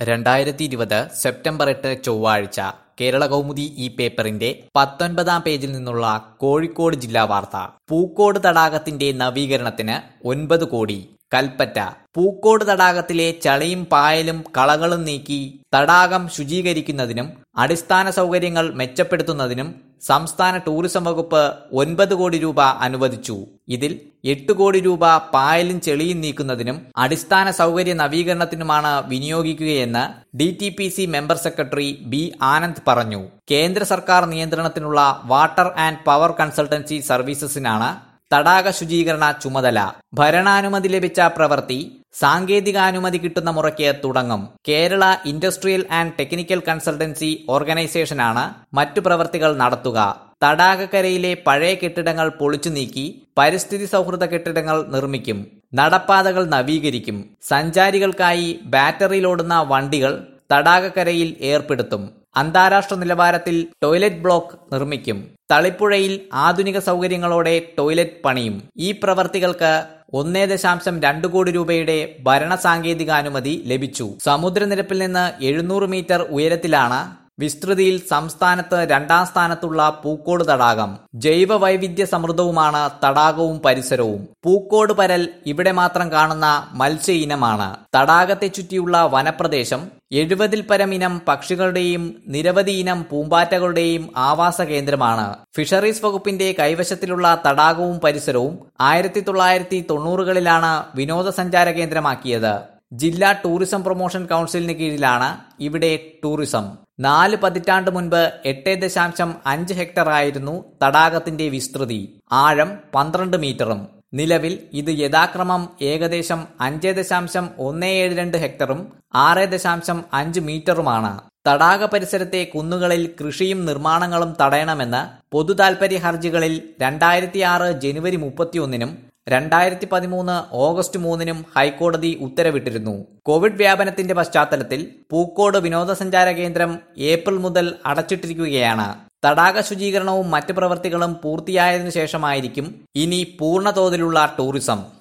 രണ്ടായിരത്തി ഇരുപത് സെപ്റ്റംബർ എട്ട് ചൊവ്വാഴ്ച കേരള കൗമുദി ഈ പേപ്പറിന്റെ പത്തൊൻപതാം പേജിൽ നിന്നുള്ള കോഴിക്കോട് ജില്ലാ വാർത്ത പൂക്കോട് തടാകത്തിന്റെ നവീകരണത്തിന് ഒൻപത് കോടി കൽപ്പറ്റ പൂക്കോട് തടാകത്തിലെ ചളിയും പായലും കളകളും നീക്കി തടാകം ശുചീകരിക്കുന്നതിനും അടിസ്ഥാന സൗകര്യങ്ങൾ മെച്ചപ്പെടുത്തുന്നതിനും സംസ്ഥാന ടൂറിസം വകുപ്പ് ഒൻപത് കോടി രൂപ അനുവദിച്ചു ഇതിൽ എട്ട് കോടി രൂപ പായലും ചെളിയും നീക്കുന്നതിനും അടിസ്ഥാന സൗകര്യ നവീകരണത്തിനുമാണ് വിനിയോഗിക്കുകയെന്ന് D T P C member secretary B Anand പറഞ്ഞു കേന്ദ്ര സർക്കാർ നിയന്ത്രണത്തിനുള്ള വാട്ടർ ആൻഡ് പവർ കൺസൾട്ടൻസി സർവീസസിനാണ് തടാക ശുചീകരണ ചുമതല ഭരണാനുമതി ലഭിച്ച പ്രവൃത്തി സാങ്കേതികാനുമതി കിട്ടുന്ന മുറയ്ക്ക് തുടങ്ങും Kerala industrial and technical consultancy ഓർഗനൈസേഷനാണ് മറ്റു പ്രവൃത്തികൾ നടത്തുക തടാകക്കരയിലെ പഴയ കെട്ടിടങ്ങൾ പൊളിച്ചു നീക്കി പരിസ്ഥിതി സൗഹൃദ കെട്ടിടങ്ങൾ നിർമ്മിക്കും നടപ്പാതകൾ നവീകരിക്കും സഞ്ചാരികൾക്കായി ബാറ്ററിയിലോടുന്ന വണ്ടികൾ തടാകക്കരയിൽ ഏർപ്പെടുത്തും അന്താരാഷ്ട്ര നിലവാരത്തിൽ ടോയ്ലറ്റ് ബ്ലോക്ക് നിർമ്മിക്കും തളിപ്പുഴയിൽ ആധുനിക സൗകര്യങ്ങളോടെ ടോയ്ലറ്റ് പണിയും ഈ പ്രവർത്തികൾക്ക് ഒന്നേ ദശാംശം രണ്ട് കോടി രൂപയുടെ ഭരണ സാങ്കേതികാനുമതി ലഭിച്ചു സമുദ്രനിരപ്പിൽ നിന്ന് എഴുന്നൂറ് മീറ്റർ ഉയരത്തിലാണ് വിസ്തൃതിയിൽ സംസ്ഥാനത്ത് രണ്ടാം സ്ഥാനത്തുള്ള പൂക്കോട് തടാകം ജൈവ വൈവിധ്യ സമൃദ്ധവുമാണ് തടാകവും പരിസരവും പൂക്കോട് പരൽ ഇവിടെ മാത്രം കാണുന്ന മത്സ്യ ഇനമാണ് തടാകത്തെ ചുറ്റിയുള്ള വനപ്രദേശം എഴുപതിൽ പരം ഇനം പക്ഷികളുടെയും നിരവധി ഇനം പൂമ്പാറ്റകളുടെയും ആവാസ കേന്ദ്രമാണ് ഫിഷറീസ് വകുപ്പിന്റെ കൈവശത്തിലുള്ള തടാകവും പരിസരവും ആയിരത്തി തൊള്ളായിരത്തി തൊണ്ണൂറുകളിലാണ് വിനോദസഞ്ചാര കേന്ദ്രമാക്കിയത് ജില്ലാ ടൂറിസം പ്രൊമോഷൻ കൗൺസിലിന് കീഴിലാണ് ഇവിടെ ടൂറിസം നാല് പതിറ്റാണ്ട് മുൻപ് എട്ട് ദശാംശം അഞ്ച് ഹെക്ടർ ആയിരുന്നു തടാകത്തിന്റെ വിസ്തൃതി ആഴം പന്ത്രണ്ട് മീറ്ററും നിലവിൽ ഇത് യഥാക്രമം ഏകദേശം അഞ്ച് ദശാംശം ഒന്ന് ഏഴ് രണ്ട് ഹെക്ടറും ആറ് ദശാംശം അഞ്ച് മീറ്ററുമാണ് തടാക പരിസരത്തെ കുന്നുകളിൽ കൃഷിയും നിർമ്മാണങ്ങളും തടയണമെന്ന് പൊതു താൽപര്യ ഹർജികളിൽ രണ്ടായിരത്തി ആറ് ജനുവരി മുപ്പത്തിയൊന്നിനും രണ്ടായിരത്തി പതിമൂന്ന് ഓഗസ്റ്റ് മൂന്നിനും ഹൈക്കോടതി ഉത്തരവിട്ടിരുന്നു കോവിഡ് വ്യാപനത്തിന്റെ പശ്ചാത്തലത്തിൽ പൂക്കോട് വിനോദസഞ്ചാര കേന്ദ്രം ഏപ്രിൽ മുതൽ അടച്ചിട്ടിരിക്കുകയാണ് തടാക ശുചീകരണവും മറ്റ് പ്രവൃത്തികളും പൂർത്തിയായതിനു ശേഷമായിരിക്കും ഇനി പൂർണ്ണതോതിലുള്ള ടൂറിസം